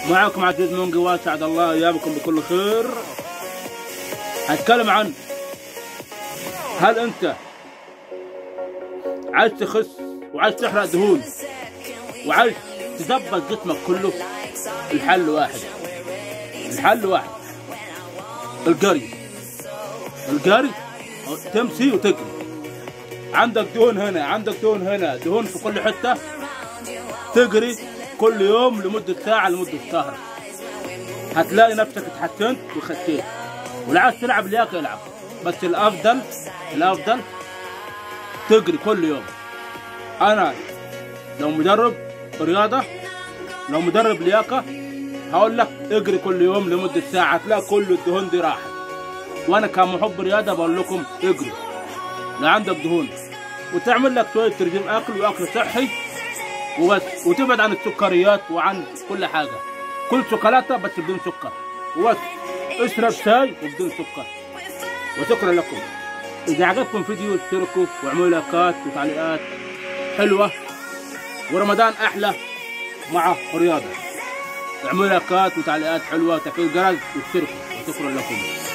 معكم عزيز منقي واسعد الله ايامكم بكل خير هتكلم عن هل انت عايز تخس وعايز تحرق دهون وعايز تظبط جسمك كله الحل واحد الحل واحد الجري الجري تمشي وتجري عندك دهون هنا عندك دهون هنا دهون في كل حته تجري كل يوم لمدة ساعة لمدة شهر هتلاقي نفسك اتحسنت وخسيت واللي عايز تلعب لياقة يلعب بس الأفضل الأفضل تجري كل يوم أنا لو مدرب رياضة لو مدرب لياقة هقول لك اجري كل يوم لمدة ساعة هتلاقي كل الدهون دي راحت وأنا كمحب رياضة بقول لكم اجري لو عندك دهون وتعمل لك شوية رجيم أكل وأكل صحي وبس وتبعد عن السكريات وعن كل حاجه كل شوكولاته بس بدون سكر وبس اشرب شاي وبدون سكر وشكرا لكم اذا عجبكم فيديو اشتركوا واعملوا لايكات وتعليقات حلوه ورمضان احلى مع رياضه اعملوا لايكات وتعليقات حلوه وتفعيل جرس واشتركوا وشكرا لكم